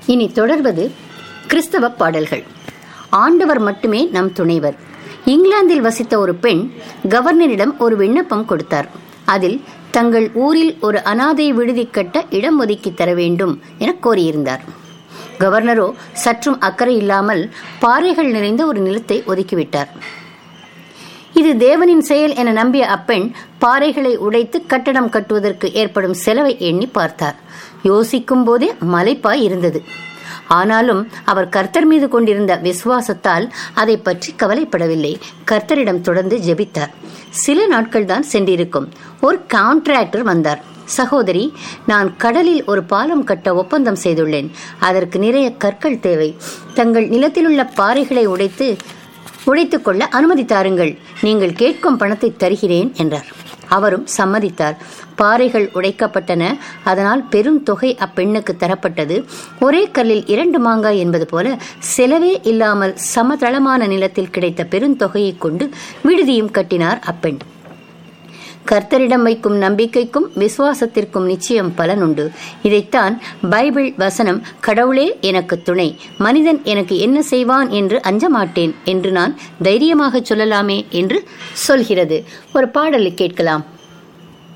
இனி தொடர்வது கிறிஸ்தவ பாடல்கள் ஆண்டவர் மட்டுமே நம் துணைவர் இங்கிலாந்தில் வசித்த ஒரு பெண் கவர்னரிடம் ஒரு விண்ணப்பம் கொடுத்தார் அதில் தங்கள் ஊரில் ஒரு அனாதை விடுதி கட்ட இடம் ஒதுக்கி தர வேண்டும் என கோரியிருந்தார் கவர்னரோ சற்றும் அக்கறை இல்லாமல் பாறைகள் நிறைந்த ஒரு நிலத்தை ஒதுக்கிவிட்டார் இது தேவனின் செயல் என நம்பிய அப்பெண் பாறைகளை உடைத்து கட்டடம் கட்டுவதற்கு ஏற்படும் செலவை எண்ணி பார்த்தார் யோசிக்கும் போதே மலைப்பாய் இருந்தது ஆனாலும் அவர் கர்த்தர் மீது கொண்டிருந்த விசுவாசத்தால் அதை பற்றி கவலைப்படவில்லை கர்த்தரிடம் தொடர்ந்து ஜெபித்தார் சில நாட்கள் தான் சென்றிருக்கும் ஒரு கான்ட்ராக்டர் வந்தார் சகோதரி நான் கடலில் ஒரு பாலம் கட்ட ஒப்பந்தம் செய்துள்ளேன் அதற்கு நிறைய கற்கள் தேவை தங்கள் நிலத்திலுள்ள பாறைகளை உடைத்து உடைத்துக் கொள்ள அனுமதி தாருங்கள் நீங்கள் கேட்கும் பணத்தை தருகிறேன் என்றார் அவரும் சம்மதித்தார் பாறைகள் உடைக்கப்பட்டன அதனால் பெரும் தொகை அப்பெண்ணுக்கு தரப்பட்டது ஒரே கல்லில் இரண்டு மாங்காய் என்பது போல செலவே இல்லாமல் சமதளமான நிலத்தில் கிடைத்த பெருந்தொகையை கொண்டு விடுதியும் கட்டினார் அப்பெண் கர்த்தரிடம் வைக்கும் நம்பிக்கைக்கும் விசுவாசத்திற்கும் நிச்சயம் பலனுண்டு இதைத்தான் பைபிள் வசனம் கடவுளே எனக்கு துணை மனிதன் எனக்கு என்ன செய்வான் என்று அஞ்ச மாட்டேன் என்று நான் தைரியமாக சொல்லலாமே என்று சொல்கிறது ஒரு பாடலை கேட்கலாம்